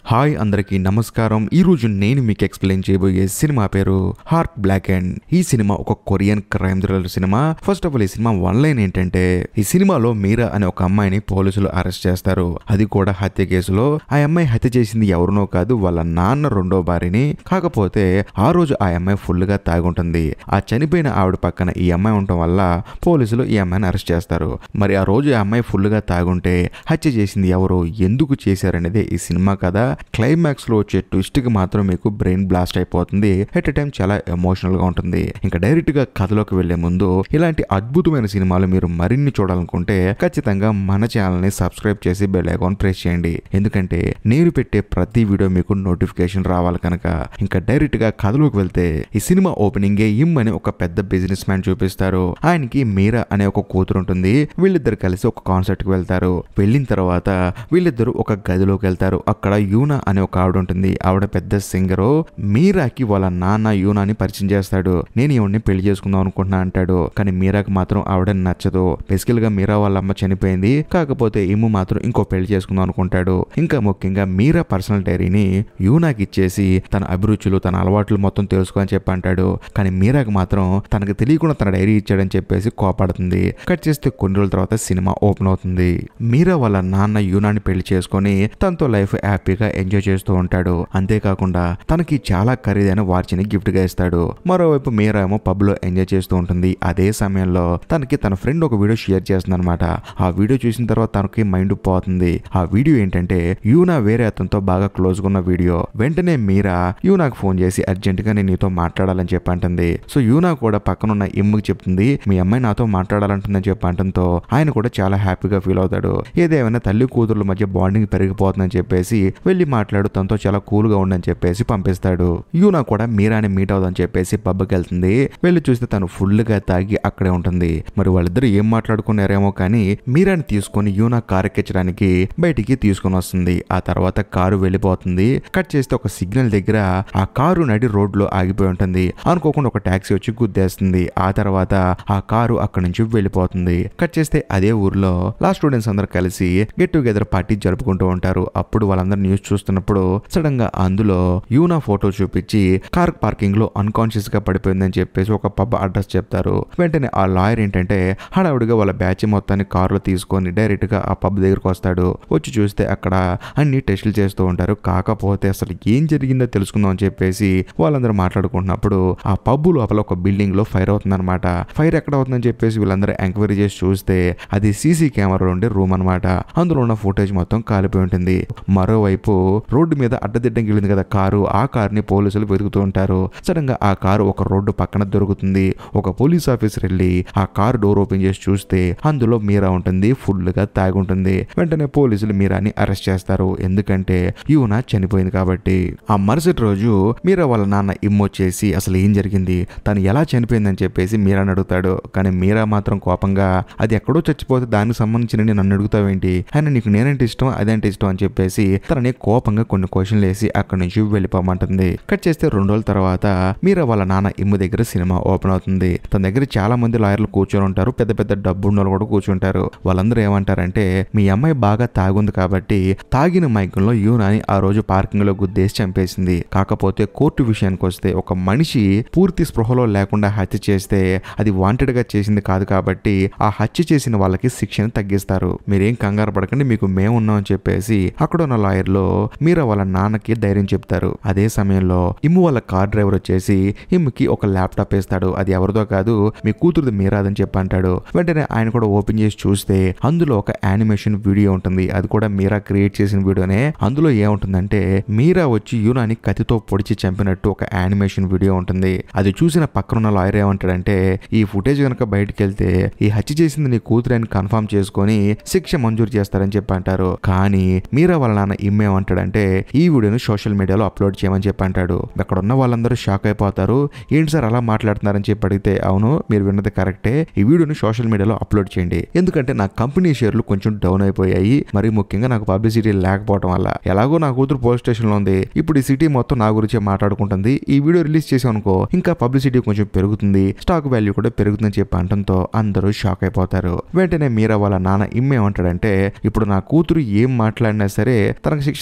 hi అందరికీ నమస్కారం ఈ రోజు నేను మీకు ఎక్స్ప్లెయిన్ చేయబోయే సినిమా పేరు హార్ట్ బ్లాక్ అండ్ ఈ సినిమా ఒక Korean crime thriller cinema first of all ఈ సినిమా వన్ లైన్ ఏంటంటే ఈ సినిమాలో మీరా అనే ఒక అమ్మాయిని పోలీసులు అరెస్ట్ చేస్తారు అది కూడా హత్య కేసులో ఆ అమ్మాయి హత్య చేసింది ఎవరినో కాదు వాళ్ళ నాన్న రెండో భార్యని కాకపోతే ఆ రోజు ఆ అమ్మాయి ఫుల్ గా తాగుంటుంది ఆ చనిపోయిన ఆవిడ పక్కన ఈ అమ్మాయి ఉండటం వల్ల పోలీసులు ఈ అమ్మాయిని అరెస్ట్ చేస్తారు మరి ఆ రోజు ఆ అమ్మాయి ఫుల్ గా తాగుంటే హత్య చేసింది ఎవరు ఎందుకు చేశారనేది ఈ సినిమా కదా క్లైమాక్స్ లో వచ్చే ట్విస్ట్ కి మాత్రం మీకు బ్రెయిన్ బ్లాస్ట్ అయిపోతుంది ఎట్ ఎ టైం చాలా ఎమోషనల్ గా ఉంటుంది ఇంకా డైరెక్ట్ గా కథలోకి వెళ్లే ముందు ఇలాంటి అద్భుతమైన సినిమాలు మీరు మరిన్ని చూడాలనుకుంటే ఖచ్చితంగా మన ఛానల్ ని సబ్స్క్రైబ్ చేసి బెల్ ఐకాన్ ప్రెస్ చేయండి ఎందుకంటే నేను పెట్టే ప్రతి వీడియో మీకు నోటిఫికేషన్ రావాలి కనుక ఇంకా డైరెక్ట్ గా కథలోకి వెళ్తే ఈ సినిమా ఓపెనింగ్ ఇమ్ అని ఒక పెద్ద బిజినెస్ మ్యాన్ చూపిస్తారు ఆయనకి మీరా అనే ఒక కూతురు ఉంటుంది వీళ్ళిద్దరు కలిసి ఒక కాన్సర్ట్ కి వెళ్తారు వెళ్ళిన తర్వాత వీళ్ళిద్దరు ఒక గదిలోకి వెళ్తారు అక్కడ యూనా అనే ఒక ఆవిడ ఉంటుంది ఆవిడ పెద్ద సింగరు మీరాకి వాళ్ళ నాన్న యూనాని పరిచయం చేస్తాడు నేను ఈవిడ్ని పెళ్లి చేసుకుందాం అనుకుంటున్నా అంటాడు కానీ మీరాకి మాత్రం ఆవిడ నచ్చదు బేసికల్ గా మీరా వాళ్ళ అమ్మ చనిపోయింది కాకపోతే ఇమ్ము మాత్రం ఇంకో పెళ్లి చేసుకుందాం అనుకుంటాడు ఇంకా ముఖ్యంగా మీరా పర్సనల్ డైరీని యూనాకి ఇచ్చేసి తన అభిరుచులు తన అలవాట్లు మొత్తం తెలుసుకోని చెప్పి అంటాడు కానీ మీరాకి మాత్రం తనకు తెలియకుండా తన డైరీ ఇచ్చాడని చెప్పేసి కోపడుతుంది కట్ చేస్తే కొన్ని రోజుల తర్వాత సినిమా ఓపెన్ అవుతుంది మీరా వాళ్ళ నాన్న యూనాని పెళ్లి చేసుకొని తనతో లైఫ్ హ్యాపీగా ఎంజాయ్ చేస్తూ ఉంటాడు అంతేకాకుండా తనకి చాలా ఖరీదైన వాచ్ని గిఫ్ట్ గా ఇస్తాడు మరోవైపు మీరా ఏమో పబ్ లో ఎంజాయ్ చేస్తూ ఉంటుంది అదే సమయంలో తనకి తన ఫ్రెండ్ ఒక వీడియో షేర్ చేస్తుంది అనమాట ఆ వీడియో చూసిన తర్వాత తనకి మైండ్ పోతుంది ఆ వీడియో ఏంటంటే యూనా వేరే అతనితో బాగా క్లోజ్ గా ఉన్న వీడియో వెంటనే మీరా యూనాకు ఫోన్ చేసి అర్జెంట్ గా నేను నీతో మాట్లాడాలని చెప్పి అంటుంది సో యూనా కూడా పక్కనున్న ఇమ్ముకి చెప్తుంది మీ అమ్మాయి నాతో మాట్లాడాలంటుందని చెప్పి అంటంతో ఆయన కూడా చాలా హ్యాపీగా ఫీల్ అవుతాడు ఏదేమైనా తల్లి కూతుర్ల మధ్య బాండింగ్ పెరిగిపోతుందని చెప్పేసి వెళ్ళి మాట్లాడు తనతో చాలా కూల్ గా ఉండని చెప్పేసి పంపిస్తాడు యూనా కూడా మీరాని మీట్ అవుదని చెప్పేసి పబ్కి వెళ్తుంది వెళ్ళి చూస్తే తను ఫుల్ గా తాగి అక్కడే ఉంటుంది మరి వాళ్ళిద్దరు ఏం మాట్లాడుకున్నారేమో కానీ మీరాని తీసుకొని యూనా కారు ఎక్కించడానికి బయటికి తీసుకొని వస్తుంది ఆ తర్వాత కారు వెళ్ళిపోతుంది కట్ చేస్తే ఒక సిగ్నల్ దగ్గర ఆ కారు నడి రోడ్ లో ఆగిపోయి ఉంటుంది అనుకోకుండా ఒక టాక్సీ వచ్చి గుద్దేస్తుంది ఆ తర్వాత ఆ కారు అక్కడి నుంచి వెళ్ళిపోతుంది కట్ చేస్తే అదే ఊర్లో లా స్టూడెంట్స్ అందరు కలిసి గెట్ టుగెదర్ పార్టీ జరుపుకుంటూ ఉంటారు అప్పుడు వాళ్ళందరూ న్యూస్ చూస్తున్నప్పుడు సడన్ గా అందులో యూనా ఫోటో చూపించి కార్ పార్కింగ్ లో అన్కాన్షియస్ గా పడిపోయిందని చెప్పేసి ఒక పబ్ అడ్రస్ చెప్తారు వెంటనే ఆ లాయర్ ఏంటంటే హడావుడిగా వాళ్ళ బ్యాచ్ మొత్తాన్ని కారులో తీసుకొని డైరెక్ట్ గా ఆ పబ్ దగ్గరకు వస్తాడు వచ్చి చూస్తే అక్కడ అన్ని టెస్టులు చేస్తూ ఉంటారు కాకపోతే అసలు ఏం జరిగిందో తెలుసుకుందాం అని చెప్పేసి వాళ్ళందరూ మాట్లాడుకుంటున్నప్పుడు ఆ పబ్ లోపల ఒక బిల్డింగ్ లో ఫైర్ అవుతుందన్నమాట ఫైర్ ఎక్కడ అవుతుందని చెప్పేసి వీళ్ళందరూ ఎంక్వైరీ చేసి చూస్తే అది సీసీ కెమెరా ఉండే రూమ్ అనమాట అందులో ఉన్న ఫుటేజ్ మొత్తం కాలిపోయి ఉంటుంది మరోవైపు రోడ్డు మీద అడ్డదిడ్డం వెళ్ళింది కదా కారు ఆ కారుని పోలీసులు వెతుకుతూ ఉంటారు సడన్ గా ఆ కారు ఒక రోడ్డు పక్కన దొరుకుతుంది ఒక పోలీస్ ఆఫీసర్ వెళ్ళి ఆ కారు డోర్ ఓపెన్ చేసి చూస్తే అందులో మీరా ఉంటుంది ఫుల్ గా తాగి ఉంటుంది వెంటనే పోలీసులు మీరాని అరెస్ట్ చేస్తారు ఎందుకంటే యూనా చనిపోయింది కాబట్టి ఆ మరుసటి రోజు మీరా వాళ్ళ నాన్న ఇమ్మొచ్చేసి అసలు ఏం జరిగింది తను ఎలా చనిపోయిందని చెప్పేసి మీరాని అడుగుతాడు కానీ మీరా మాత్రం కోపంగా అది ఎక్కడో చచ్చిపోతే దానికి సంబంధించిన నన్ను అడుగుతావేంటి ఆయన నీకు నేనంటే ఇష్టం అదేంటే ఇష్టం అని చెప్పేసి తనని కోపంగా కొన్ని క్వశ్చన్లు వేసి అక్కడి నుంచి వెళ్ళిపోమంటుంది కట్ చేస్తే రెండు రోజుల తర్వాత మీరా వాళ్ళ నాన్న ఇమ్ము దగ్గర సినిమా ఓపెన్ అవుతుంది తన దగ్గర చాలా మంది లాయర్లు కూర్చొని ఉంటారు పెద్ద పెద్ద డబ్బు ఉన్న వాళ్ళు కూడా కూర్చుంటారు వాళ్ళందరూ ఏమంటారంటే మీ అమ్మాయి బాగా తాగుంది కాబట్టి తాగిన మైకంలో యూనాని ఆ రోజు పార్కింగ్ లో గుద్దేసి చంపేసింది కాకపోతే కోర్టు విషయానికి వస్తే ఒక మనిషి పూర్తి స్పృహలో లేకుండా హత్య చేస్తే అది వాంటెడ్ గా చేసింది కాదు కాబట్టి ఆ హత్య చేసిన వాళ్ళకి శిక్షను తగ్గిస్తారు మీరేం కంగారు పడకండి మీకు మేము ఉన్నామని చెప్పేసి అక్కడ ఉన్న లాయర్లు మీరా వాళ్ళ నాన్నకి ధైర్యం చెప్తారు అదే సమయంలో ఇమ్ము వాళ్ళ కార్ డ్రైవర్ వచ్చేసి ఇమ్ముకి ఒక ల్యాప్టాప్ వేస్తాడు అది ఎవరిదో కాదు మీ కూతురుది మీరాదని చెప్పి అంటాడు వెంటనే ఆయన కూడా ఓపెన్ చేసి చూస్తే అందులో ఒక యానిమేషన్ వీడియో ఉంటుంది అది కూడా మీరా క్రియేట్ చేసిన వీడియోనే అందులో ఏముంటుందంటే మీరా వచ్చి యూనాని కత్తితో పొడిచి చంపినట్టు ఒక యానిమేషన్ వీడియో ఉంటుంది అది చూసిన పక్కనున్న లాయర్ ఏమంటాడంటే ఈ ఫుటేజ్ కనుక బయటకు వెళ్తే ఈ హత్య చేసింది నీ కూతురు అని కన్ఫర్మ్ చేసుకొని శిక్ష మంజూరు చేస్తారని చెప్పి అంటారు కానీ మీరా వాళ్ళ నాన్న ఇమ్మేమంటాడంటే ఈ వీడియోను సోషల్ మీడియాలో అప్లోడ్ చేయమని చెప్పి అంటాడు అక్కడ ఉన్న వాళ్ళందరూ షాక్ అయిపోతారు ఏంటి సార్ అలా మాట్లాడుతున్నారని చెప్పి అడిగితే అవును మీరు విన్నది కరెక్టే ఈ వీడియోను సోషల్ మీడియాలో అప్లోడ్ చేయండి ఎందుకంటే నా కంపెనీ షేర్లు కొంచెం డౌన్ అయిపోయాయి మరి ముఖ్యంగా నాకు పబ్లిసిటీ లేకపోవడం వల్ల ఎలాగో నా కూతురు పోలీస్ స్టేషన్ లో ఉంది ఇప్పుడు ఈ సిటీ మొత్తం నా గురించే మాట్లాడుకుంటుంది ఈ వీడియో రిలీజ్ చేసాం అనుకో ఇంకా పబ్లిసిటీ కొంచెం పెరుగుతుంది స్టాక్ వాల్యూ కూడా పెరుగుతుందని చెప్పి అంటంతో అందరూ షాక్ అయిపోతారు వెంటనే మీరా వాళ్ళ నాన్న ఇమ్మేమంటాడంటే ఇప్పుడు నా కూతురు ఏం మాట్లాడినా సరే తనకు శిక్ష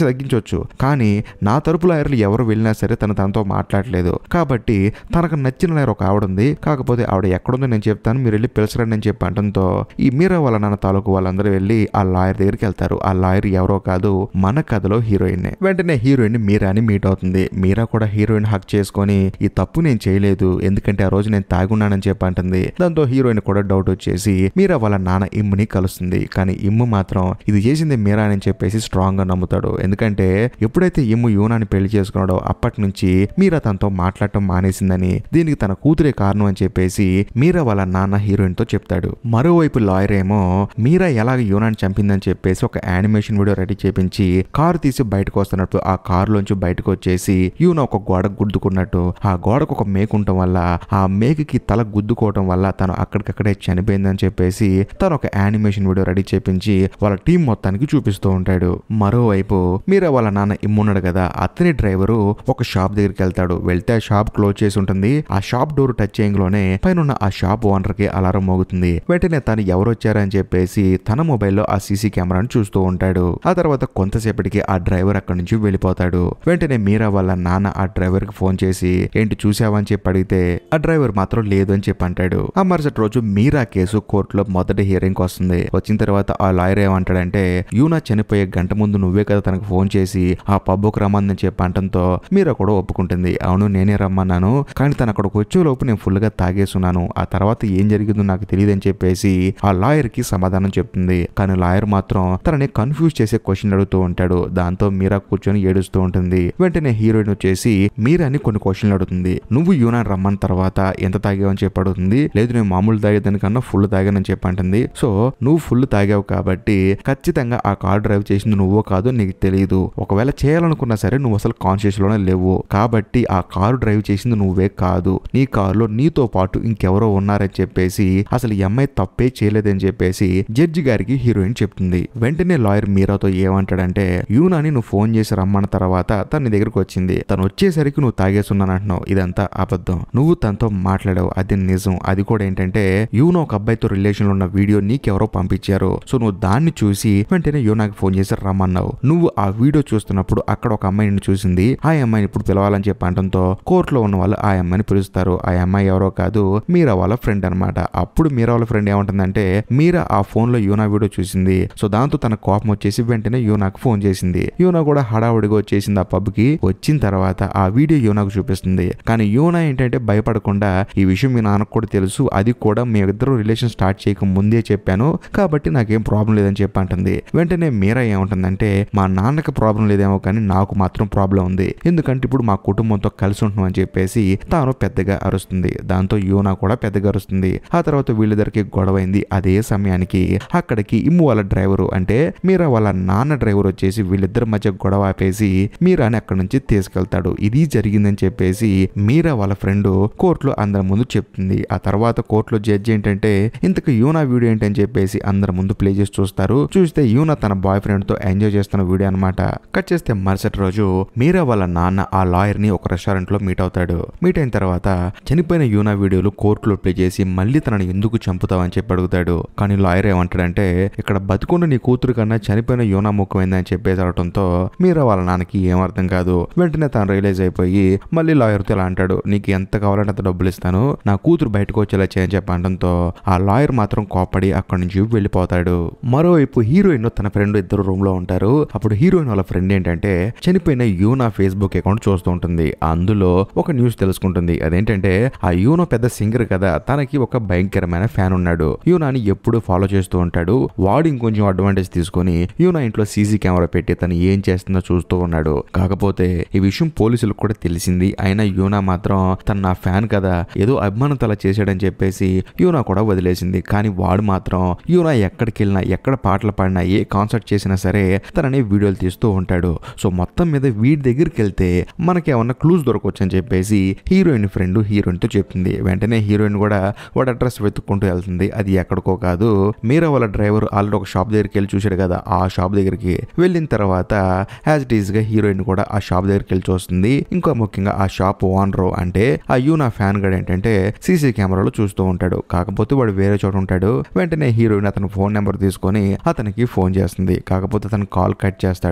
తగ్గించవచ్చు కానీ నా తరపు లాయర్లు ఎవరు వెళ్ళినా సరే తను తనతో మాట్లాడలేదు కాబట్టి తనకు నచ్చిన లాయర్ ఒక ఆవిడ ఉంది కాకపోతే ఆవిడ ఎక్కడుందో నేను చెప్తాను మీరు వెళ్ళి పిలిచరండి అని చెప్పి అంటంతో ఈ మీరా వాళ్ళ నాన్న తాలూకు వాళ్ళందరూ వెళ్ళి ఆ లాయర్ దగ్గరికి వెళ్తారు ఆ లాయర్ ఎవరో కాదు మన కథలో హీరోయిన్ వెంటనే హీరోయిన్ మీరాని మీట్ అవుతుంది మీరా కూడా హీరోయిన్ హక్ చేసుకొని ఈ తప్పు నేను చేయలేదు ఎందుకంటే ఆ రోజు నేను తాగున్నానని చెప్పి అంటుంది దాంతో హీరోయిన్ కూడా డౌట్ వచ్చేసి మీరా వాళ్ళ నాన్న ఇమ్ముని కలుస్తుంది కానీ ఇమ్ము మాత్రం ఇది చేసింది మీరా అని చెప్పేసి స్ట్రాంగ్ గా నమ్ముతాడు ఎందుకంటే ఎప్పుడైతే ఇమ్ము యూనాని పెళ్లి చేసుకున్నాడో అప్పటి నుంచి మీరా తనతో మాట్లాడటం మానేసిందని దీనికి తన కూతురే కారణం అని చెప్పేసి మీరా వాళ్ళ నాన్న హీరోయిన్ తో చెప్తాడు మరోవైపు లాయర్ ఏమో మీరా ఎలాగ యూనాని చంపిందని చెప్పేసి ఒక యానిమేషన్ వీడియో రెడీ చేపించి కారు తీసి బయటకు వస్తున్నట్టు ఆ కారులోంచి బయటకు వచ్చేసి యూనా ఒక గోడ గుద్దుకున్నట్టు ఆ గోడకు ఒక మేకు ఉండటం వల్ల ఆ మేకుకి తల గుద్దుకోవటం వల్ల తను అక్కడికక్కడే చనిపోయిందని చెప్పేసి తను ఒక యానిమేషన్ వీడియో రెడీ చేపించి వాళ్ళ టీం మొత్తానికి చూపిస్తూ ఉంటాడు మరోవైపు మీరా వాళ్ళ నాన్న ఇమ్మున్నాడు కదా అతని డ్రైవరు ఒక షాప్ దగ్గరికి వెళ్తాడు వెళ్తే ఆ షాప్ క్లోజ్ చేసి ఉంటుంది ఆ షాప్ డోర్ టచ్ చేయంలోనే పైన ఆ షాప్ ఓనర్ కి అలారం మోగుతుంది వెంటనే తను ఎవరు వచ్చారని చెప్పేసి తన మొబైల్లో ఆ సీసీ కెమెరాను చూస్తూ ఉంటాడు ఆ తర్వాత కొంతసేపటికి ఆ డ్రైవర్ అక్కడి నుంచి వెళ్ళిపోతాడు వెంటనే మీరా వాళ్ళ నాన్న ఆ డ్రైవర్ కి ఫోన్ చేసి ఏంటి చూసావని చెప్పి అడిగితే ఆ డ్రైవర్ మాత్రం లేదు అని చెప్పి అంటాడు ఆ మరుసటి రోజు మీరా కేసు కోర్టులో మొదటి హియరింగ్ వస్తుంది వచ్చిన తర్వాత ఆ లాయర్ ఏమంటాడంటే యూనా చనిపోయే గంట ముందు నువ్వే కదా తనకు ఫోన్ చేసి ఆ పబ్బుకు రమ్మని చెప్పి అంటంతో మీరా కూడా ఒప్పుకుంటుంది అవును నేనే రమ్మన్నాను కానీ తను అక్కడికి వచ్చే లోపు నేను ఫుల్ గా తాగేసున్నాను ఆ తర్వాత ఏం జరిగిందో నాకు తెలియదు అని చెప్పేసి ఆ లాయర్ కి సమాధానం చెప్తుంది కానీ లాయర్ మాత్రం తనని కన్ఫ్యూజ్ చేసే క్వశ్చన్ అడుగుతూ ఉంటాడు దాంతో మీరా కూర్చొని ఏడుస్తూ ఉంటుంది వెంటనే హీరోయిన్ వచ్చేసి మీరాని కొన్ని క్వశ్చన్లు అడుగుతుంది నువ్వు యూనాన్ రమ్మన్న తర్వాత ఎంత తాగావని చెప్పి అడుగుతుంది లేదు నేను మామూలు తాగేదానికన్నా ఫుల్ తాగానని చెప్పి అంటుంది సో నువ్వు ఫుల్ తాగావు కాబట్టి ఖచ్చితంగా ఆ కార్ డ్రైవ్ చేసింది నువ్వో కాదు నీకు తెలియదు ఒకవేళ చేయాలనుకున్నా సరే నువ్వు అసలు కాన్షియస్ లోనే లేవు కాబట్టి ఆ కారు డ్రైవ్ చేసింది నువ్వే కాదు నీ కారులో నీతో పాటు ఇంకెవరో ఉన్నారని చెప్పేసి అసలు ఈ అమ్మాయి తప్పే చేయలేదని చెప్పేసి జడ్జి గారికి హీరోయిన్ చెప్తుంది వెంటనే లాయర్ మీరాతో ఏమంటాడంటే యూనాని నువ్వు ఫోన్ చేసి రమ్మన్న తర్వాత తన నీ దగ్గరకు వచ్చింది తను వచ్చేసరికి నువ్వు తాగేస్తున్నానంటున్నావు ఇదంతా అబద్ధం నువ్వు తనతో మాట్లాడావు అది నిజం అది కూడా ఏంటంటే యూనో ఒక అబ్బాయితో రిలేషన్ లో ఉన్న వీడియో నీకెవరో పంపించారు సో నువ్వు దాన్ని చూసి వెంటనే యూనాకి ఫోన్ చేసి రమ్మన్నావు నువ్వు ఆ వీడియో చూస్తున్నప్పుడు అక్కడ ఒక అమ్మాయిని చూసింది ఆ అమ్మాయిని ఇప్పుడు పిలవాలని చెప్పి అనడంతో కోర్టులో ఉన్న వాళ్ళు ఆ అమ్మాయిని పిలుస్తారు ఆ అమ్మాయి ఎవరో కాదు మీరా వాళ్ళ ఫ్రెండ్ అనమాట అప్పుడు మీరా వాళ్ళ ఫ్రెండ్ ఏమంటుందంటే మీరా ఆ ఫోన్ లో యూనా వీడియో చూసింది సో దాంతో తన కోపం వచ్చేసి వెంటనే యూనాకు ఫోన్ చేసింది యూనా కూడా హడావుడిగా వచ్చేసింది ఆ పబ్ కి వచ్చిన తర్వాత ఆ వీడియో యూనాకు చూపిస్తుంది కానీ యూనా ఏంటంటే భయపడకుండా ఈ విషయం మీ నాన్నకు కూడా తెలుసు అది కూడా మీ ఇద్దరు రిలేషన్ స్టార్ట్ చేయక ముందే చెప్పాను కాబట్టి నాకేం ప్రాబ్లం లేదని చెప్పి అంటుంది వెంటనే మీరా ఏమంటుందంటే మా నాన్నకి ప్రాబ్లం లేదేమో కానీ నాకు మాత్రం ప్రాబ్లం ఉంది ఎందుకంటే ఇప్పుడు మా కుటుంబంతో కలిసి ఉంటున్నాం అని చెప్పేసి తాను పెద్దగా అరుస్తుంది దాంతో యూనా కూడా పెద్దగా అరుస్తుంది ఆ తర్వాత వీళ్ళిద్దరికి గొడవైంది అదే సమయానికి అక్కడికి ఇమ్ము వాళ్ళ డ్రైవరు అంటే మీరా వాళ్ళ నాన్న డ్రైవర్ వచ్చేసి వీళ్ళిద్దరి మధ్య గొడవ ఆపేసి మీరాని అక్కడి నుంచి తీసుకెళ్తాడు ఇది జరిగిందని చెప్పేసి మీరా వాళ్ళ ఫ్రెండ్ కోర్టులో అందరి ముందు చెప్తుంది ఆ తర్వాత కోర్టులో జడ్జి ఏంటంటే ఇంతకు యూనా వీడియో ఏంటని చెప్పేసి అందరి ముందు ప్లే చేసి చూస్తారు చూస్తే యూనా తన బాయ్ ఫ్రెండ్ తో ఎంజాయ్ చేస్తున్న వీడియో అనమాట కట్ చేస్తే మరుసటి రోజు మీరా వాళ్ళ నాన్న ఆ లాయర్ ని ఒక రెస్టారెంట్ లో మీట్ అవుతాడు మీట్ అయిన తర్వాత చనిపోయిన యూనా వీడియోలు కోర్టులో ప్లే చేసి మళ్ళీ తనని ఎందుకు చంపుతావని చెప్పి అడుగుతాడు కానీ లాయర్ ఏమంటాడంటే ఇక్కడ బతుకున్న నీ కూతురు కన్నా చనిపోయిన యూనా ముఖమైందని చెప్పేసి అనడంతో మీరా వాళ్ళ నాన్నకి ఏం అర్థం కాదు వెంటనే తను రియలైజ్ అయిపోయి మళ్ళీ లాయర్తో ఇలా అంటాడు నీకు ఎంత కావాలంటే అంత డబ్బులు ఇస్తాను నా కూతురు బయటకు వచ్చేలా చేయని చెప్పి అనడంతో ఆ లాయర్ మాత్రం కోపడి అక్కడి నుంచి వెళ్ళిపోతాడు మరోవైపు హీరోయిన్ తన ఫ్రెండ్ ఇద్దరు రూమ్ లో ఉంటారు అప్పుడు హీరోయిన్ వాళ్ళ ఫ్రెండ్ ఏంటంటే చనిపోయిన యూనా ఫేస్బుక్ అకౌంట్ చూస్తూ ఉంటుంది అందులో ఒక న్యూస్ తెలుసుకుంటుంది అదేంటంటే ఆ యూనో పెద్ద సింగర్ కదా తనకి ఒక భయంకరమైన ఫ్యాన్ ఉన్నాడు యూనాని ఎప్పుడు ఫాలో చేస్తూ ఉంటాడు వాడు ఇంకొంచెం అడ్వాంటేజ్ తీసుకొని యూనా ఇంట్లో సీసీ కెమెరా పెట్టి తను ఏం చేస్తుందో చూస్తూ ఉన్నాడు కాకపోతే ఈ విషయం పోలీసులకు కూడా తెలిసింది అయినా యూనా మాత్రం తన నా ఫ్యాన్ కదా ఏదో అభిమానంతో అలా చేశాడని చెప్పేసి యూనా కూడా వదిలేసింది కానీ వాడు మాత్రం యూనా ఎక్కడికి వెళ్ళినా ఎక్కడ పాటలు పాడినా ఏ కాన్సర్ట్ చేసినా సరే తనని వీడియోలు తీస్తూ ఉంటాడు సో మొత్తం మీద వీడి దగ్గరికి వెళ్తే మనకి ఏమన్నా క్లూజ్ దొరకవచ్చు అని చెప్పేసి హీరోయిన్ ఫ్రెండ్ హీరోయిన్ తో చెప్తుంది వెంటనే హీరోయిన్ కూడా వాడి అడ్రస్ వెతుక్కుంటూ వెళ్తుంది అది ఎక్కడికో కాదు మీరా వాళ్ళ డ్రైవర్ ఆల్రెడీ ఒక షాప్ దగ్గరికి వెళ్ళి చూశాడు కదా ఆ షాప్ దగ్గరికి వెళ్ళిన తర్వాత యాజ్ ఇట్ ఈస్ గా హీరోయిన్ కూడా ఆ షాప్ దగ్గరికి వెళ్ళి చూస్తుంది ఇంకా ముఖ్యంగా ఆ షాప్ ఓనర్ అంటే ఆ యూనా ఫ్యాన్ గడ్ ఏంటంటే సీసీ కెమెరాలో చూస్తూ ఉంటాడు కాకపోతే వాడు వేరే చోట ఉంటాడు వెంటనే హీరోయిన్ అతని ఫోన్ నెంబర్ తీసుకొని అతనికి ఫోన్ చేస్తుంది కాకపోతే అతను కాల్ కట్ చేస్తాడు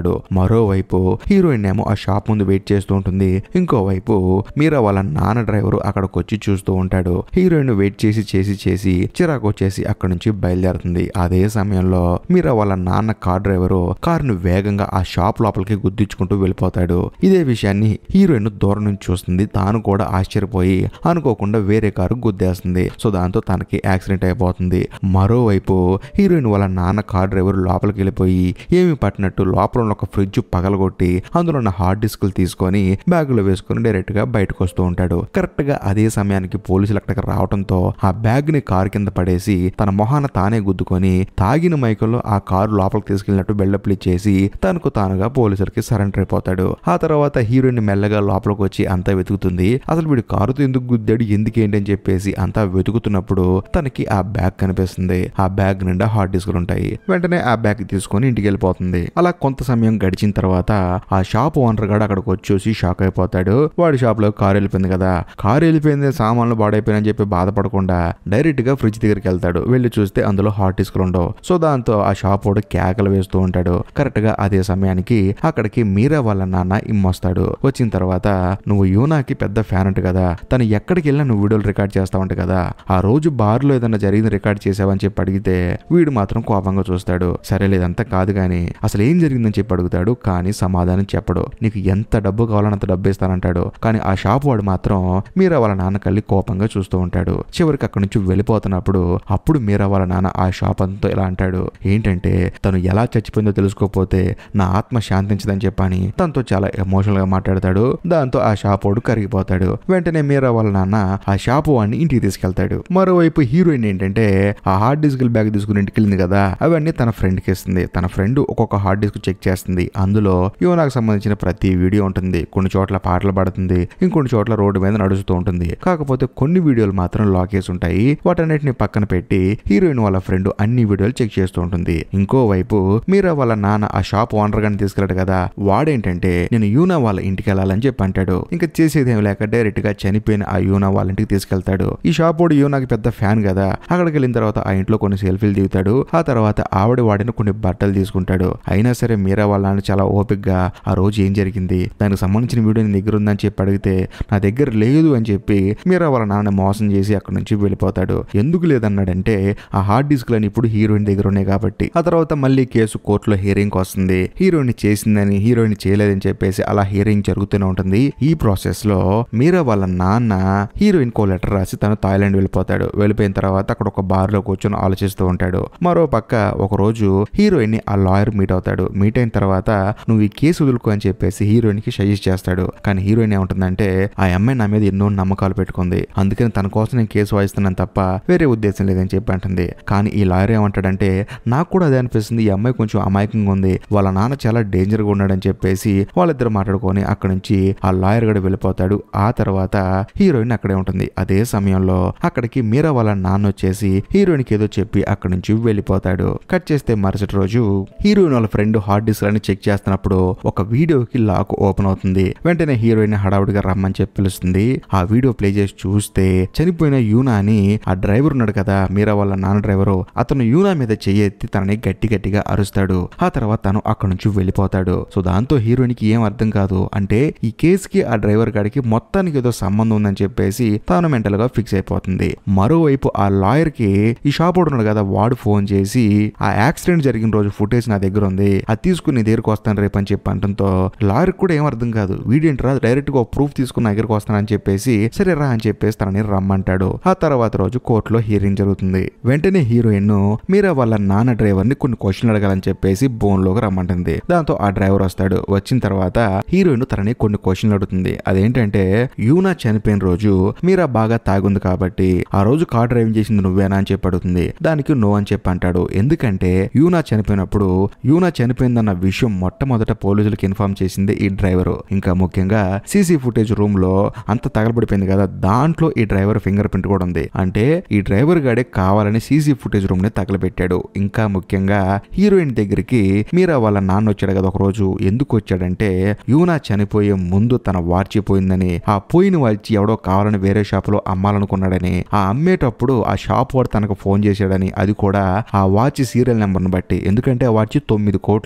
వెళ్ళిపోతాడు మరోవైపు హీరోయిన్ ఏమో ఆ షాప్ ముందు వెయిట్ చేస్తూ ఉంటుంది ఇంకోవైపు మీరా వాళ్ళ నాన్న డ్రైవర్ అక్కడికి వచ్చి చూస్తూ ఉంటాడు హీరోయిన్ వెయిట్ చేసి చేసి చేసి చిరాకు వచ్చేసి అక్కడి నుంచి బయలుదేరుతుంది అదే సమయంలో మీరా వాళ్ళ నాన్న కార్ డ్రైవరు కారును వేగంగా ఆ షాప్ లోపలికి గుద్దించుకుంటూ వెళ్ళిపోతాడు ఇదే విషయాన్ని హీరోయిన్ దూరం నుంచి చూస్తుంది తాను కూడా ఆశ్చర్యపోయి అనుకోకుండా వేరే కారు గుద్దేస్తుంది సో దాంతో తనకి యాక్సిడెంట్ అయిపోతుంది మరోవైపు హీరోయిన్ వాళ్ళ నాన్న కార్ డ్రైవర్ లోపలికి వెళ్ళిపోయి ఏమి పట్టినట్టు లోపల ఉన్న ఒక ఫ్రిడ్జ్ పగలగొట్టి అందులో ఉన్న హార్డ్ డిస్కులు తీసుకొని బ్యాగులో వేసుకొని డైరెక్ట్ గా బయటకు వస్తూ ఉంటాడు కరెక్ట్ గా అదే సమయానికి పోలీసులు అక్కడికి రావడంతో ఆ బ్యాగ్ ని కారు కింద పడేసి తన మొహాన తానే గుద్దుకొని తాగిన మైకల్లో ఆ కారు లోపలికి తీసుకెళ్ళినట్టు బెల్లప్లి చేసి తనకు తానుగా పోలీసులకి సరెండర్ అయిపోతాడు ఆ తర్వాత హీరోయిన్ మెల్లగా లోపలికి వచ్చి అంతా వెతుకుతుంది అసలు వీడు కారుతో ఎందుకు గుద్దాడు ఎందుకేంటి అని చెప్పేసి అంతా వెతుకుతున్నప్పుడు తనకి ఆ బ్యాగ్ కనిపిస్తుంది ఆ బ్యాగ్ నిండా హార్డ్ డిస్కులు ఉంటాయి వెంటనే ఆ బ్యాగ్ తీసుకొని ఇంటికి వెళ్ళిపోతుంది అలా కొంత సమయం గడిచిన తర్వాత ఆ షాప్ ఓనర్ గాడు అక్కడికి వచ్చేసి షాక్ అయిపోతాడు వాడి షాప్ లో కారు వెళ్ళిపోయింది కదా కారు వెళ్ళిపోయింది సామాన్లు పాడైపోయినని చెప్పి బాధపడకుండా డైరెక్ట్ గా ఫ్రిడ్జ్ దగ్గరికి వెళ్తాడు వెళ్ళి చూస్తే అందులో హార్డ్ డిస్కులు ఉండవు సో దాంతో ఆ షాప్ వాడు కేకలు వేస్తూ ఉంటాడు కరెక్ట్ గా అదే సమయానికి అక్కడికి మీరా వాళ్ళ నాన్న ఇమ్మొస్తాడు వచ్చిన తర్వాత నువ్వు యూనాకి పెద్ద ఫ్యాన్ అంట కదా తను ఎక్కడికి వెళ్ళినా నువ్వు వీడియోలు రికార్డ్ చేస్తావంట కదా ఆ రోజు బార్లో ఏదైనా జరిగింది రికార్డ్ చేసావని చెప్పి అడిగితే వీడు మాత్రం కోపంగా చూస్తాడు సరే లేదంతా కాదు కానీ అసలు ఏం జరిగిందని చెప్పి అడుగుతాడు కానీ సమాధానం చెప్పడు నీకు ఎంత డబ్బు కావాలని అంత డబ్బు ఇస్తానంటాడు కానీ ఆ షాప్ వాడు మాత్రం మీరా వాళ్ళ నాన్న కళ్ళి కోపంగా చూస్తూ ఉంటాడు చివరికి అక్కడి నుంచి వెళ్ళిపోతున్నప్పుడు అప్పుడు మీరా వాళ్ళ నాన్న ఆ షాప్ అంతా ఇలా అంటాడు ఏంటంటే తను ఎలా చచ్చిపోయిందో తెలుసుకోకపోతే నా ఆత్మ శాంతించదని చెప్పని తనతో చాలా ఎమోషనల్ గా మాట్లాడతాడు దాంతో ఆ షాప్ వాడు కరిగిపోతాడు వెంటనే మీరా వాళ్ళ నాన్న ఆ షాప్ వాడిని ఇంటికి తీసుకెళ్తాడు మరోవైపు హీరోయిన్ ఏంటంటే ఆ హార్డ్ డిస్క్ బ్యాగ్ తీసుకుని ఇంటికి వెళ్ళింది కదా అవన్నీ తన ఫ్రెండ్ కి ఇస్తుంది తన ఫ్రెండ్ ఒక్కొక్క హార్డ్ డిస్క్ చెక్ చేస్తుంది అందులో యువనాకు సంబంధించిన ప్రతి వీడియో ఉంటుంది కొన్ని చోట్ల పాటలు పాడుతుంది ఇంకొన్ని చోట్ల రోడ్డు మీద నడుస్తూ ఉంటుంది కాకపోతే కొన్ని వీడియోలు మాత్రం లాక్ చేసి ఉంటాయి వాటన్నిటిని పక్కన పెట్టి హీరోయిన్ వాళ్ళ ఫ్రెండ్ అన్ని వీడియోలు చెక్ చేస్తూ ఉంటుంది ఇంకోవైపు మీరా వాళ్ళ నాన్న ఆ షాప్ ఓనర్ గాని తీసుకెళ్ళాడు కదా వాడేంటంటే నేను యూనా వాళ్ళ ఇంటికి వెళ్ళాలని చెప్పి అంటాడు ఇంకా చేసేది ఏం లేక డైరెక్ట్ గా చనిపోయిన ఆ యూనా వాళ్ళ ఇంటికి తీసుకెళ్తాడు ఈ షాప్ వాడు యూనాకి పెద్ద ఫ్యాన్ కదా అక్కడికి వెళ్ళిన తర్వాత ఆ ఇంట్లో కొన్ని సెల్ఫీలు దిగుతాడు ఆ తర్వాత ఆవిడ వాడిన కొన్ని బట్టలు తీసుకుంటాడు అయినా సరే మీరా వాళ్ళ నాన్న చాలా ఓపిక్ గా ఆ రోజు ఏం జరిగింది దానికి సంబంధించిన వీడియో నీ దగ్గర ఉందని చెప్పి అడిగితే నా దగ్గర లేదు అని చెప్పి మీరా వాళ్ళ నాన్న మోసం చేసి అక్కడ నుంచి వెళ్ళిపోతాడు ఎందుకు లేదన్నాడంటే ఆ హార్డ్ డిస్క్ లని ఇప్పుడు హీరోయిన్ దగ్గర ఉన్నాయి కాబట్టి ఆ తర్వాత మళ్ళీ కేసు కోర్టులో హియరింగ్ వస్తుంది హీరోయిన్ చేసిందని హీరోయిన్ చేయలేదని చెప్పేసి అలా హియరింగ్ జరుగుతూనే ఉంటుంది ఈ ప్రాసెస్ లో మీరా వాళ్ళ నాన్న హీరోయిన్ కో లెటర్ రాసి తను థాయిలాండ్ వెళ్ళిపోతాడు వెళ్ళిపోయిన తర్వాత అక్కడ ఒక బార్ లో కూర్చొని ఆలోచిస్తూ ఉంటాడు మరో పక్క ఒక రోజు హీరోయిన్ ని ఆ లాయర్ మీట్ అవుతాడు మీట్ అయిన తర్వాత నువ్వు ఈ కేసు వదులుకో అని చెప్పేసి హీరోయిన్ కి సజెస్ట్ చేస్తాడు కానీ హీరోయిన్ ఏమంటుందంటే ఆ అమ్మాయి నా మీద ఎన్నో నమ్మకాలు పెట్టుకుంది అందుకని తన కోసం నేను కేసు వాయిస్తున్నాను తప్ప వేరే ఉద్దేశం లేదని చెప్పి అంటుంది కానీ ఈ లాయర్ ఏమంటాడంటే నాకు కూడా అదే అనిపిస్తుంది ఈ అమ్మాయి కొంచెం అమాయకంగా ఉంది వాళ్ళ నాన్న చాలా డేంజర్ గా ఉన్నాడని చెప్పేసి వాళ్ళిద్దరు మాట్లాడుకొని అక్కడ నుంచి ఆ లాయర్ గడ వెళ్ళిపోతాడు ఆ తర్వాత హీరోయిన్ అక్కడే ఉంటుంది అదే సమయంలో అక్కడికి మీరా వాళ్ళ నాన్న వచ్చేసి హీరోయిన్ కి ఏదో చెప్పి అక్కడి నుంచి వెళ్ళిపోతాడు కట్ చేస్తే మరుసటి రోజు హీరోయిన్ వాళ్ళ ఫ్రెండ్ హార్డ్ డిస్క్ అని చెక్ చేస్తున్నప్పుడు ఒక వీడియోకి లాక్ ఓపెన్ అవుతుంది వెంటనే హీరోయిన్ హడావుడిగా రమ్మని చెప్పి పిలుస్తుంది ఆ వీడియో ప్లే చేసి చూస్తే చనిపోయిన యూనా అని ఆ డ్రైవర్ ఉన్నాడు కదా మీరా వాళ్ళ నాన్న డ్రైవరు అతను యూనా మీద చెయ్యెత్తి తనని గట్టి గట్టిగా అరుస్తాడు ఆ తర్వాత తను అక్కడి నుంచి వెళ్ళిపోతాడు సో దాంతో హీరోయిన్ కి ఏం అర్థం కాదు అంటే ఈ కేసుకి ఆ డ్రైవర్ గాడికి మొత్తానికి ఏదో సంబంధం ఉందని చెప్పేసి తాను మెంటల్ గా ఫిక్స్ అయిపోతుంది మరోవైపు ఆ లాయర్ కి ఈ షాప్ ఉన్నాడు కదా వాడు ఫోన్ చేసి ఆ యాక్సిడెంట్ జరిగిన రోజు ఫుటేజ్ నా దగ్గర ఉంది అది తీసుకుని నీ దగ్గరకు వస్తాను రేపు అని చెప్పి అంటంతో లాయర్ కూడా ఏం అర్థం కాదు వీడేంట్రా డైరెక్ట్ గా ప్రూఫ్ తీసుకుని నా దగ్గరకు వస్తానని చెప్పేసి సరే రా అని చెప్పేసి తనని రమ్మంటాడు ఆ తర్వాత రోజు కోర్టులో హియరింగ్ జరుగుతుంది వెంటనే హీరోయిన్ మీరా వాళ్ళ నాన్న డ్రైవర్ ని కొన్ని క్వశ్చన్లు అడగాలని చెప్పేసి బోన్ లోకి రమ్మంటుంది దాంతో ఆ డ్రైవర్ వస్తాడు వచ్చిన తర్వాత హీరోయిన్ తనని కొన్ని క్వశ్చన్లు అడుగుతుంది అదేంటంటే యూనా చనిపోయిన రోజు మీరా బాగా తాగుంది కాబట్టి ఆ రోజు కార్ డ్రైవింగ్ చేసింది నువ్వేనా అని చెప్పి అడుగుతుంది దానికి నో అని చెప్పి అంటాడు ఎందుకంటే యూనా చనిపోయినప్పుడు యూనా చనిపోయిందన్న విషయం మొట్టమొదట పోలీసులకు ఇన్ఫార్మ్ చేసింది ఈ డ్రైవర్ ఇంకా ముఖ్యంగా సీసీ ఫుటేజ్ రూమ్ లో అంత తగలబడిపోయింది కదా దాంట్లో ఈ డ్రైవర్ ఫింగర్ ప్రింట్ కూడా ఉంది అంటే ఈ డ్రైవర్ గాడే కావాలని సీసీ ఫుటేజ్ రూమ్ ని తగలబెట్టాడు ఇంకా ముఖ్యంగా హీరోయిన్ దగ్గరికి మీరా వాళ్ళ నాన్న వచ్చాడు కదా ఒక రోజు ఎందుకు వచ్చాడంటే యూనా చనిపోయే ముందు తన వాచ్ పోయిందని ఆ పోయిన వాచ్ ఎవడో కావాలని వేరే షాప్ లో అమ్మాలనుకున్నాడని ఆ అమ్మేటప్పుడు ఆ షాప్ వాడు తనకు ఫోన్ చేశాడని అది కూడా ఆ వాచ్ సీరియల్ నెంబర్ ను బట్టి ఎందుకంటే ఆ వాచ్ తొమ్మిది కోట్లు అనమాట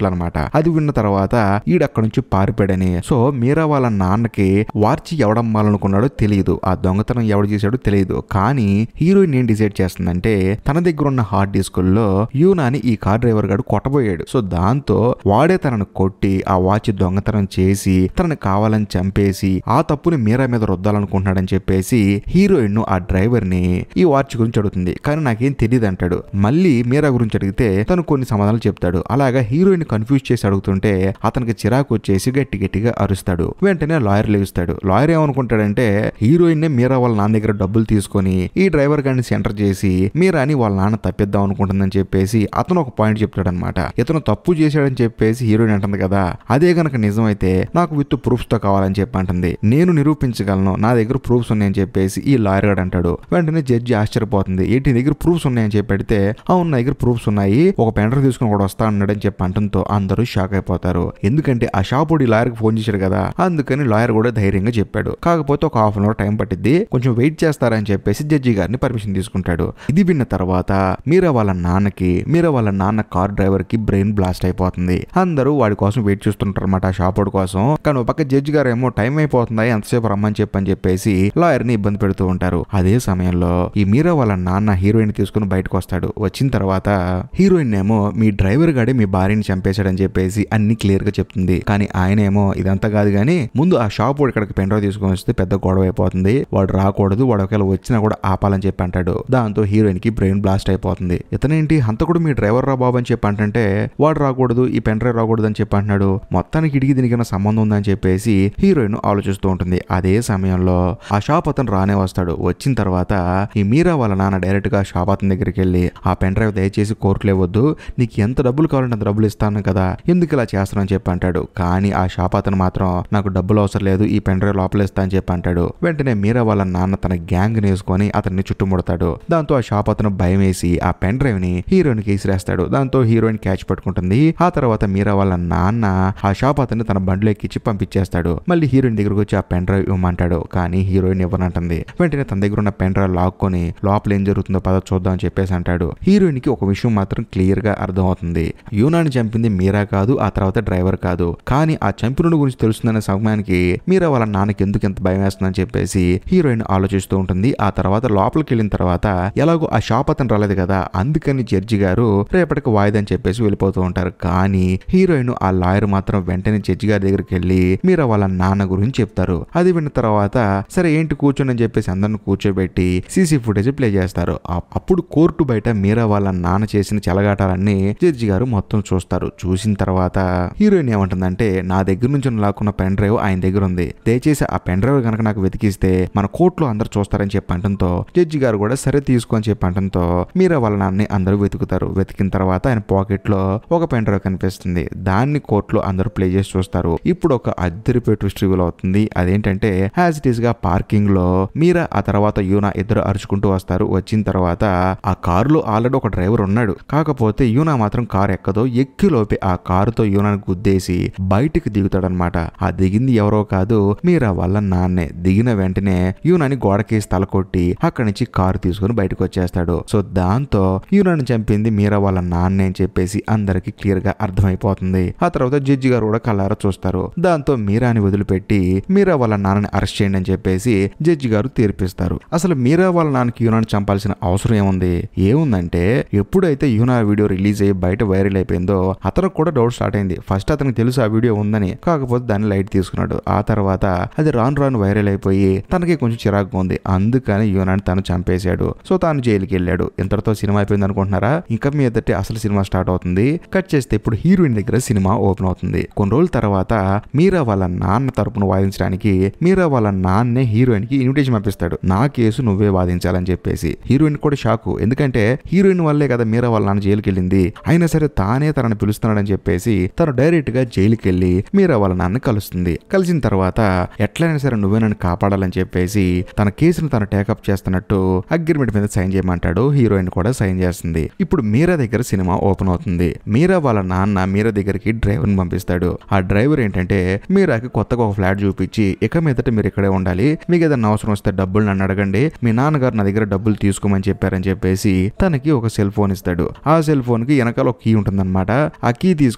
అది విన్న తర్వాత ఈడక్కడి నుంచి పారిపోయాడని సో మీరా వాళ్ళ నాన్నకి వార్చి ఎవడమ్మాలనుకున్నాడో తెలియదు ఆ దొంగతనం ఎవడు చేశాడో తెలియదు కానీ హీరోయిన్ ఏం డిసైడ్ చేస్తుందంటే తన దగ్గర ఉన్న హార్డ్ డిస్కుల్లో యూనాని ఈ కార్ డ్రైవర్ గాడు కొట్టబోయాడు సో దాంతో వాడే తనను కొట్టి ఆ వాచ్ దొంగతనం చేసి తనని కావాలని చంపేసి ఆ తప్పుని మీరా మీద రుద్దాలనుకుంటున్నాడని చెప్పేసి హీరోయిన్ ఆ డ్రైవర్ ని ఈ వాచ్ గురించి అడుగుతుంది కానీ నాకేం తెలియదు అంటాడు మళ్ళీ మీరా గురించి అడిగితే తను కొన్ని సమాధానాలు చెప్తాడు అలాగా హీరోయిన్ కన్ఫ్యూజ్ చేసి అడుగుతుంటే అతనికి చిరాకు వచ్చేసి గట్టి గట్టిగా అరుస్తాడు వెంటనే లాయర్ లేస్తాడు లాయర్ ఏమనుకుంటాడంటే హీరోయిన్ మీరా వాళ్ళ నాన్న దగ్గర డబ్బులు తీసుకొని ఈ డ్రైవర్ గారిని సెంటర్ చేసి మీరాని వాళ్ళ నాన్న తప్పిద్దాం అనుకుంటుందని చెప్పేసి అతను ఒక పాయింట్ చెప్తాడనమాట ఇతను తప్పు చేశాడని చెప్పేసి హీరోయిన్ అంటుంది కదా అదే గనక నిజమైతే నాకు విత్ ప్రూఫ్స్ తో కావాలని చెప్పి అంటుంది నేను నిరూపించగలను నా దగ్గర ప్రూఫ్స్ ఉన్నాయని చెప్పేసి ఈ లాయర్ గారు అంటాడు వెంటనే జడ్జి ఆశ్చర్యపోతుంది ఏంటి నీ దగ్గర ప్రూఫ్స్ ఉన్నాయని చెప్పి అడిగితే అవును నా దగ్గర ప్రూఫ్స్ ఉన్నాయి ఒక పెండర్ తీసుకుని కూడా వస్తా అన్నాడని చెప్పి అంటంతో అందరూ షాక్ అయిపోతారు ఎందుకంటే ఆ షాపుడి లాయర్కి ఫోన్ చేశాడు కదా అందుకని లాయర్ కూడా ధైర్యంగా చెప్పాడు కాకపోతే ఒక హాఫ్ అన్ అవర్ టైం పట్టింది కొంచెం వెయిట్ చేస్తారని చెప్పేసి జడ్జి గారిని పర్మిషన్ తీసుకుంటాడు ఇది విన్న తర్వాత మీరా వాళ్ళ నాన్నకి మీరా వాళ్ళ నాన్న కార్ డ్రైవర్ కి బ్రెయిన్ బ్లాస్ట్ అయిపోతుంది అందరూ వాడి కోసం వెయిట్ చేస్తుంటారు అనమాట ఆ షాపుడి కోసం కానీ ఒక పక్క జడ్జి గారు ఏమో టైం అయిపోతుందా ఎంతసేపు రమ్మని చెప్పని చెప్పేసి లాయర్ ని ఇబ్బంది పెడుతూ ఉంటారు అదే సమయంలో ఈ మీరా వాళ్ళ నాన్న హీరోయిన్ తీసుకుని బయటకు వస్తాడు వచ్చిన తర్వాత హీరోయిన్ ఏమో మీ డ్రైవర్ గాడే మీ భార్యని చంపేశాడని చెప్పేసి అన్ని క్లియర్ గా చెప్తుంది కానీ ఆయన ఏమో ఇదంతా కాదు కానీ ముందు ఆ షాప్ వాడు ఇక్కడికి పెండ్రైవ్ తీసుకొని వస్తే పెద్ద గొడవ అయిపోతుంది వాడు రాకూడదు వాడు ఒకవేళ వచ్చినా కూడా ఆపాలని చెప్పి అంటాడు దాంతో హీరోయిన్ కి బ్రెయిన్ బ్లాస్ట్ అయిపోతుంది ఇతనేంటి హంతకుడు మీ డ్రైవర్ రా బాబు అని చెప్పి అంటే వాడు రాకూడదు ఈ పెన్ డ్రైవ్ రాకూడదు అని చెప్పి అంటున్నాడు మొత్తానికి ఇడికి దీనికి ఏమైనా సంబంధం ఉందని చెప్పేసి హీరోయిన్ ఆలోచిస్తూ ఉంటుంది అదే సమయంలో ఆ షాప్ అతను రానే వస్తాడు వచ్చిన తర్వాత ఈ మీరా వాళ్ళ నాన్న డైరెక్ట్ గా షాప్ అతని దగ్గరికి వెళ్ళి ఆ పెన్ డ్రైవ్ దయచేసి కోర్టులో ఇవ్వద్దు నీకు ఎంత డబ్బులు కావాలంటే అంత డబ్బులు ఇస్తాను కదా ఎందుకు ఇలా చేస్తానని చెప్పి అంటాడు కానీ ఆ షాప్ అతను మాత్రం నాకు డబ్బులు అవసరం లేదు ఈ పెన్ డ్రైవ్ లోపల ఇస్తా అని చెప్పి అంటాడు వెంటనే మీరా వాళ్ళ నాన్న తన గ్యాంగ్ వేసుకొని అతన్ని చుట్టుముడతాడు దాంతో ఆ షాప్ అతను భయం వేసి ఆ పెన్ డ్రైవ్ ని హీరోయిన్ కి ఇసిరేస్తాడు దాంతో హీరోయిన్ క్యాచ్ పట్టుకుంటుంది ఆ తర్వాత మీరా వాళ్ళ నాన్న ఆ షాప్ అతన్ని తన బండిలో ఎక్కించి పంపించేస్తాడు మళ్ళీ హీరోయిన్ దగ్గరకు వచ్చి ఆ పెన్ డ్రైవ్ ఇవ్వమంటాడు కానీ హీరోయిన్ ఇవ్వనంటుంది వెంటనే తన దగ్గర ఉన్న పెన్ డ్రైవ్ లాక్కొని లోపల ఏం జరుగుతుందో పద చూద్దాం అని చెప్పేసి అంటాడు హీరోయిన్ కి ఒక విషయం మాత్రం క్లియర్ గా అర్థమవుతుంది యూనాని చంపింది మీరా కాదు ఆ తర్వాత డ్రైవర్ కాదు కానీ ఆ చంపినుడి గురించి తెలుస్తుందనే సమయానికి మీరా వాళ్ళ నాన్నకి ఎందుకు ఎంత భయం వేస్తుందని చెప్పేసి హీరోయిన్ ఆలోచిస్తూ ఉంటుంది ఆ తర్వాత లోపలికి వెళ్ళిన తర్వాత ఎలాగో ఆ షాప్ అతను రాలేదు కదా అందుకని జడ్జి గారు రేపటికి వాయిదని చెప్పేసి వెళ్ళిపోతూ ఉంటారు కానీ హీరోయిన్ ఆ లాయర్ మాత్రం వెంటనే జడ్జి గారి దగ్గరికి వెళ్ళి మీరా వాళ్ళ నాన్న గురించి చెప్తారు అది విన్న తర్వాత సరే ఏంటి కూర్చొని అని చెప్పేసి అందరిని కూర్చోబెట్టి సీసీ ఫుటేజ్ ప్లే చేస్తారు ఆ- అప్పుడు కోర్టు బయట మీరా వాళ్ళ నాన్న చేసిన చెలగాటాలన్నీ జడ్జి గారు మొత్తం చూస్తారు చూసిన తర్వాత హీరోయిన్ ఏమంటుందంటే నా దగ్గర నుంచి లాక్కున్న పెన్ డ్రైవ్ ఆయన దగ్గర ఉంది దయచేసి ఆ పెన్ డ్రైవ్ కనుక నాకు వెతికిస్తే మన కోర్టులో అందరు చూస్తారని చెప్పి అంటంతో జడ్జి గారు కూడా సరే తీసుకో అని చెప్పి అంటంతో మీరా వాళ్ళ నాన్నని అందరూ వెతుకుతారు వెతికిన తర్వాత ఆయన పాకెట్ లో ఒక పెన్ డ్రైవ్ కనిపిస్తుంది దాన్ని కోర్టులో అందరూ ప్లే చేసి చూస్తారు ఇప్పుడు ఒక అద్దరిపే ట్విస్ట్ రివీల్ అవుతుంది అదేంటంటే యాజ్ ఇట్ ఈస్ గా పార్కింగ్ లో మీరా ఆ తర్వాత యూనా ఇద్దరు అరుచుకుంటూ వస్తారు వచ్చిన తర్వాత ఆ కారులో ఆల్రెడీ ఒక డ్రైవర్ ఉన్నాడు కాకపోతే యూనా మాత్రం కారు ఎక్కదో ఎక్కిలోపే ఆ కారుతో యూనాని గుద్దేసి బయటికి దిగుతాడనమాట ఆ దిగింది ఎవరో కాదు మీరా వాళ్ళ నాన్నే దిగిన వెంటనే యూనాని గోడకేసి తల కొట్టి అక్కడి నుంచి కారు తీసుకుని బయటకు వచ్చేస్తాడు సో దాంతో యూనాని చంపింది మీరా వాళ్ళ నాన్నే అని చెప్పేసి అందరికి క్లియర్ గా అర్థమైపోతుంది ఆ తర్వాత జడ్జి గారు కూడా కళ్ళారా చూస్తారు దాంతో మీరాని వదిలిపెట్టి మీరా వాళ్ళ నాన్నని అరెస్ట్ చేయండి అని చెప్పేసి జడ్జి గారు తీర్పిస్తారు అసలు మీరా వాళ్ళ నాన్నకి యూనాని చంపాల్సిన అవసరం ఏముంది ఏముందంటే ఎప్పుడైతే యూనా వీడియో రిలీజ్ అయ్యి బయట వైరల్ అయిపోయిందో అతనికి కూడా డౌట్ స్టార్ట్ అయింది ఫస్ట్ అతనికి తెలుసు ఆ వీడియో ఉందని కాకపోతే దాన్ని లైట్ తీసుకున్నాడు ఆ తర్వాత అది రాను రాను వైరల్ అయిపోయి తనకి కొంచెం చిరాకుగా ఉంది అందుకని యూనాని తను చంపేశాడు సో తాను జైలుకి వెళ్ళాడు ఇంతటితో సినిమా అయిపోయింది అనుకుంటున్నారా ఇంకా మీ ఎదుటి అసలు సినిమా స్టార్ట్ అవుతుంది కట్ చేస్తే ఇప్పుడు హీరోయిన్ దగ్గర సినిమా ఓపెన్ అవుతుంది కొన్ని రోజుల తర్వాత మీరా వాళ్ళ నాన్న తరపున వాదించడానికి మీరా వాళ్ళ నాన్నే హీరోయిన్ కి ఇన్విటేషన్ పంపిస్తాడు నా కేసు నువ్వే వాదించాలని చెప్పేసి హీరోయిన్ కూడా షాకు ఎందుకంటే హీరోయిన్ వల్లే కదా మీరా వాళ్ళ నాన్న జైలుకి వెళ్ళింది అయినా సరే తానే తనని పిలుస్తున్నాడని చెప్పేసి తను డైరెక్ట్ గా జైలుకి వెళ్ళి మీరా వాళ్ళ నాన్న కలుస్తుంది కలిసిన తర్వాత ఎట్లయినా సరే నువ్వే నన్ను కాపాడాలని చెప్పేసి తన కేసును తను టేకప్ చేస్తున్నట్టు అగ్రిమెంట్ మీద సైన్ చేయమంటాడు హీరోయిన్ కూడా సైన్ చేస్తుంది ఇప్పుడు మీరా దగ్గర సినిమా ఓపెన్ అవుతుంది మీరా వాళ్ళ నాన్న మీరా దగ్గరికి డ్రైవర్ని పంపిస్తాడు ఆ డ్రైవర్ ఏంటంటే మీరాకి కొత్తగా ఒక ఫ్లాట్ చూపించి ఇక మీదట మీరు ఇక్కడే ఉండాలి మీకు ఏదైనా అవసరం వస్తే డబ్బులు నన్ను అడగండి మీ నాన్నగారు నా దగ్గర డబ్బులు తీసుకోమని చెప్పారని చెప్పేసి తనకి ఒక సెల్ ఫోన్ ఇస్తాడు ఆ సెల్ ఫోన్ కి వెనకాల ఒక కీ ఉంటుందన్నమాట ఆ కీ తీసుకొని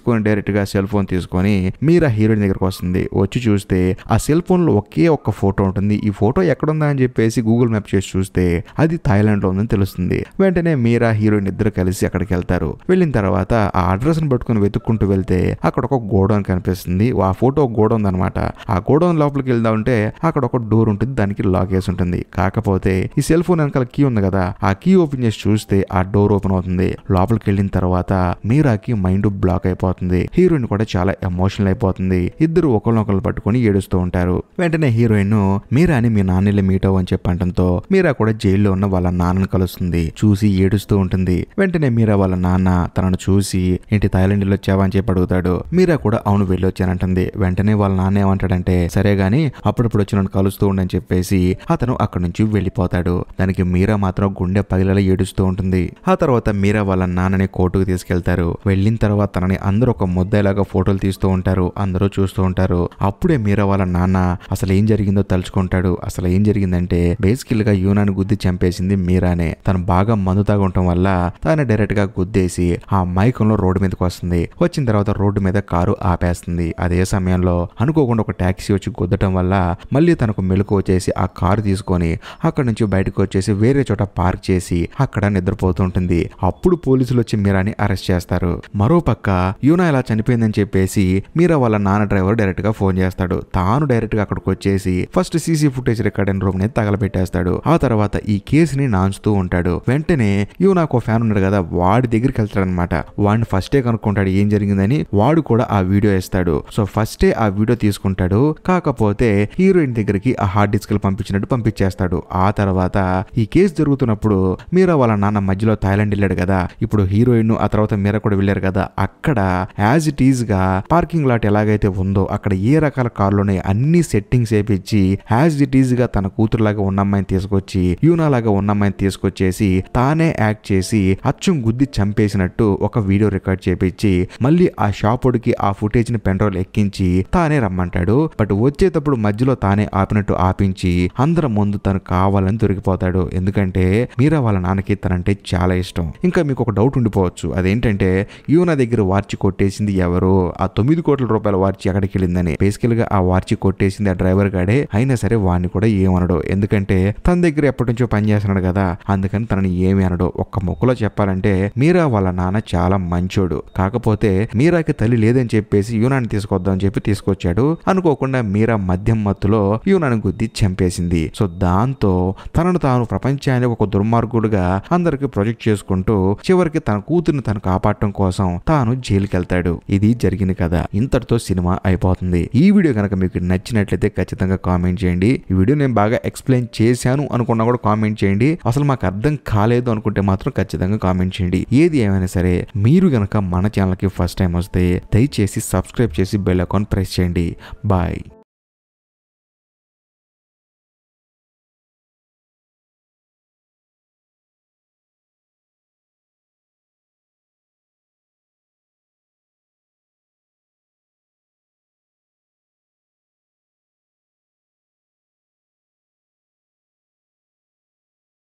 తీసుకొని డైరెక్ట్ గా సెల్ ఫోన్ తీసుకొని మీరా హీరోయిన్ దగ్గరకు వస్తుంది వచ్చి చూస్తే ఆ సెల్ ఫోన్ లో ఒకే ఒక్క ఫోటో ఉంటుంది ఈ ఫోటో ఎక్కడుందా అని చెప్పేసి గూగుల్ మ్యాప్ చేసి చూస్తే అది థాయిలాండ్ లో ఉందని తెలుస్తుంది వెంటనే మీరా హీరోయిన్ ఇద్దరు కలిసి అక్కడికి వెళ్తారు వెళ్ళిన తర్వాత ఆ అడ్రస్ ని పట్టుకుని వెతుక్కుంటూ వెళ్తే అక్కడ ఒక గోడౌన్ కనిపిస్తుంది ఆ ఫోటో గోడౌన్ అనమాట ఆ గోడౌన్ లోపలికి వెళ్దా ఉంటే అక్కడ ఒక డోర్ ఉంటుంది దానికి లాక్ వేసి ఉంటుంది కాకపోతే ఈ సెల్ ఫోన్ వెనకాల కీ ఉంది కదా ఆ కీ ఓపెన్ చేసి చూస్తే ఆ డోర్ ఓపెన్ అవుతుంది లోపలికి వెళ్ళిన తర్వాత మీరాకి మైండ్ బ్లాక్ అయిపోతుంది హీరోయిన్ కూడా చాలా ఎమోషనల్ అయిపోతుంది ఇద్దరు ఒకరినొకరు పట్టుకొని ఏడుస్తూ ఉంటారు వెంటనే హీరోయిన్ మీరాని మీ నాన్నని మీట్ అవ్వని చెప్పంటంతో మీరా కూడా జైల్లో ఉన్న వాళ్ళ నాన్నని కలుస్తుంది చూసి ఏడుస్తూ ఉంటుంది వెంటనే మీరా వాళ్ళ నాన్న తనను చూసి ఏంటి థాయిలాండ్ వచ్చావా అని చెప్పి అడుగుతాడు మీరా కూడా అవును వెళ్ళి వచ్చానంటుంది వెంటనే వాళ్ళ నాన్న ఏమంటాడంటే సరే గాని అప్పుడప్పుడు వచ్చి నన్ను కలుస్తూ ఉండని చెప్పేసి అతను అక్కడి నుంచి వెళ్ళిపోతాడు దానికి మీరా మాత్రం గుండె పగిలేలా ఏడుస్తూ ఉంటుంది ఆ తర్వాత మీరా వాళ్ళ నాన్నని కోర్టుకు తీసుకెళ్తారు వెళ్ళిన తర్వాత తనని అందరూ ఒక ముద్దలాగా ఫోటోలు తీస్తూ ఉంటారు అందరూ చూస్తూ ఉంటారు అప్పుడే మీరా వాళ్ళ నాన్న అసలు ఏం జరిగిందో తలుచుకుంటాడు అసలు ఏం జరిగిందంటే బేసికల్ గా యూనాని గుద్ది చంపేసింది మీరానే తను బాగా మందు తాగటం వల్ల తాను డైరెక్ట్ గా గుద్దేసి ఆ మైకంలో రోడ్డు మీదకి వస్తుంది వచ్చిన తర్వాత రోడ్డు మీద కారు ఆపేస్తుంది అదే సమయంలో అనుకోకుండా ఒక టాక్సీ వచ్చి గుద్దటం వల్ల మళ్ళీ తనకు మెలకు వచ్చేసి ఆ కారు తీసుకొని అక్కడ నుంచి బయటకు వచ్చేసి వేరే చోట పార్క్ చేసి అక్కడ నిద్రపోతుంటుంది అప్పుడు పోలీసులు వచ్చి మీరాని అరెస్ట్ చేస్తారు మరో పక్క యూనా ఇలా చనిపోయిందని చెప్పేసి మీరా వాళ్ళ నాన్న డ్రైవర్ డైరెక్ట్ గా ఫోన్ చేస్తాడు తాను డైరెక్ట్ గా అక్కడికి వచ్చేసి ఫస్ట్ సీసీ ఫుటేజ్ రికార్డ్ అయిన రూమ్ ని తగలబెట్టేస్తాడు ఆ తర్వాత ఈ కేసుని నాంచుతూ ఉంటాడు వెంటనే యూనాకు ఫ్యాన్ ఉన్నాడు కదా వాడి దగ్గరికి వెళ్తాడనమాట వాడిని ఫస్టే కనుక్కుంటాడు ఏం జరిగిందని వాడు కూడా ఆ వీడియో ఇస్తాడు సో ఫస్టే ఆ వీడియో తీసుకుంటాడు కాకపోతే హీరోయిన్ దగ్గరికి ఆ హార్డ్ డిస్క్ పంపించినట్టు పంపించేస్తాడు ఆ తర్వాత ఈ కేసు జరుగుతున్నప్పుడు మీరా వాళ్ళ నాన్న మధ్యలో థాయిలాండ్ వెళ్ళాడు కదా ఇప్పుడు హీరోయిన్ ఆ తర్వాత మీరా కూడా వెళ్ళారు కదా అక్కడ యాజ్ ఇట్ ఈజ్ గా పార్కింగ్ లాట్ ఎలాగైతే ఉందో అక్కడ ఏ రకాల కార్లోనే అన్ని సెట్టింగ్స్ వేపించి యాజ్ ఇట్ ఈజ్ గా తన కూతురులాగా ఉన్న అమ్మాయిని తీసుకొచ్చి యూనా లాగా ఉన్న అమ్మాయిని తీసుకొచ్చేసి తానే యాక్ట్ చేసి అచ్చం గుద్ది చంపేసినట్టు ఒక వీడియో రికార్డ్ చేపించి మళ్ళీ ఆ షాపుడికి ఆ ఫుటేజ్ ని పెండ్రోల్ ఎక్కించి తానే రమ్మంటాడు బట్ వచ్చేటప్పుడు మధ్యలో తానే ఆపినట్టు ఆపించి అందరం ముందు తను కావాలని దొరికిపోతాడు ఎందుకంటే మీరా వాళ్ళ నాన్నకి తనంటే చాలా ఇష్టం ఇంకా మీకు ఒక డౌట్ ఉండిపోవచ్చు అదేంటంటే యూనా దగ్గర వార్చి కొట్టేసింది ఎవరు ఆ తొమ్మిది కోట్ల రూపాయల వార్చి ఎక్కడికి వెళ్ళిందని బేసికల్ గా ఆ వార్చి కొట్టేసింది ఆ డ్రైవర్ గాడే అయినా సరే వాడిని కూడా ఏమనడు ఎందుకంటే తన దగ్గర ఎప్పటి నుంచో పని చేస్తున్నాడు కదా అందుకని తనని ఏమి అనడు ఒక్క మొక్కలో చెప్పాలంటే మీరా వాళ్ళ నాన్న చాలా మంచోడు కాకపోతే మీరాకి తల్లి లేదని చెప్పేసి యూనాని తీసుకొద్దాం చెప్పి తీసుకొచ్చాడు అనుకోకుండా మీరా మద్యం మత్తులో యూనాని గుద్ది చంపేసింది సో దాంతో తనను తాను ప్రపంచాన్ని ఒక దుర్మార్గుడుగా అందరికి ప్రొజెక్ట్ చేసుకుంటూ చివరికి తన కూతుర్ని తను కాపాడటం కోసం తాను జైలుకి వెళ్తాడు ఇది జరిగింది కదా ఇంతటితో సినిమా అయిపోతుంది ఈ వీడియో కనుక మీకు నచ్చినట్లయితే ఖచ్చితంగా కామెంట్ చేయండి ఈ వీడియో నేను బాగా ఎక్స్ప్లెయిన్ చేశాను అనుకున్నా కూడా కామెంట్ చేయండి అసలు మాకు అర్థం కాలేదు అనుకుంటే మాత్రం ఖచ్చితంగా కామెంట్ చేయండి ఏది ఏమైనా సరే మీరు గనక మన ఛానల్కి ఫస్ట్ టైం వస్తే దయచేసి సబ్స్క్రైబ్ చేసి బెల్ అకౌంట్ ప్రెస్ చేయండి బాయ్